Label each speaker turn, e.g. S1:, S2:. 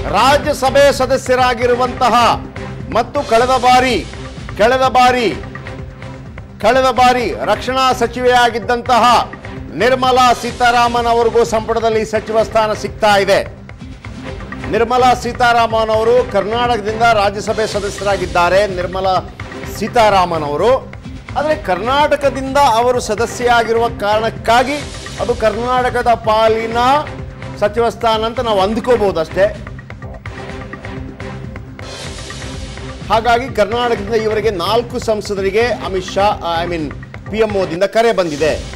S1: ರಾಜ್ಯಸಭೆ ಸದಸ್ಯರಾಗಿರುವಂತಹ ಮತ್ತು ಕಳೆದ ಬಾರಿ ಕಳೆದ ಬಾರಿ ಕಳೆದ ಬಾರಿ ರಕ್ಷಣಾ ಸಚಿವೆಯಾಗಿದ್ದಂತಹ ನಿರ್ಮಲಾ ಸೀತಾರಾಮನ್ ಅವರಿಗೂ ಸಂಪುಟದಲ್ಲಿ ಸಚಿವ ಸ್ಥಾನ ಸಿಗ್ತಾ ಇದೆ ನಿರ್ಮಲಾ ಸೀತಾರಾಮನ್ ಅವರು ಕರ್ನಾಟಕದಿಂದ ರಾಜ್ಯಸಭೆ ಸದಸ್ಯರಾಗಿದ್ದಾರೆ ನಿರ್ಮಲಾ ಸೀತಾರಾಮನ್ ಅವರು ಆದರೆ ಕರ್ನಾಟಕದಿಂದ ಅವರು ಸದಸ್ಯರಾಗಿರುವ ಕಾರಣಕ್ಕಾಗಿ ಅದು ಕರ್ನಾಟಕದ ಪಾಲಿನ ಸಚಿವ ಸ್ಥಾನ ಅಂತ ನಾವು ಅಂದ್ಕೋಬಹುದು ಅಷ್ಟೇ ಹಾಗಾಗಿ ಕರ್ನಾಟಕದಿಂದ ಇವರಿಗೆ ನಾಲ್ಕು ಸಂಸದರಿಗೆ Amit Shah I mean P M ಮೋದಿಯಿಂದ ಕರೆ ಬಂದಿದೆ